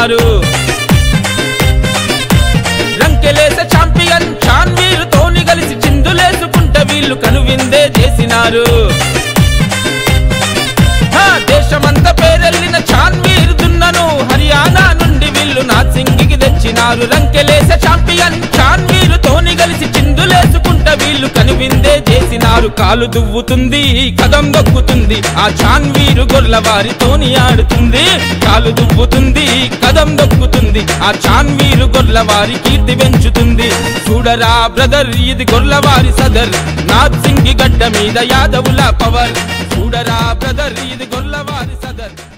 చేసినారు రంకెలేస ఛాంపియన్ చాన్వీర్ తోని కలిసి చిందులేసుకుంట వీళ్ళు కనువిందే చేసినారు హా, దేశమంతా పేరెళ్ళిన చాన్వీర్ దున్నను హర్యానా నుండి వీళ్ళు నాసింగికి తెచ్చినారు రంకెలేస ఛాంపియన్ చాన్వీర్ తోని కలిసి చిందులేసుకుంట వీళ్ళు కనువిందే చేసినారు కాలు దువ్వుతుంది కదం దొక్కుతుంది ఆ చాన్వీరు గొర్లవారి తోని ఆడుతుంది కాలు దువ్వుతుంది కదం దొక్కుతుంది ఆ చాన్వీరు గొర్లవారి కీర్తి పెంచుతుంది చూడరా బ్రదర్ ఇది గొర్లవారి సదర్ నాథ్ సింగి గడ్డ మీద యాదవుల పవర్ చూడరా బ్రదర్ ఇది గొర్లవారి సదర్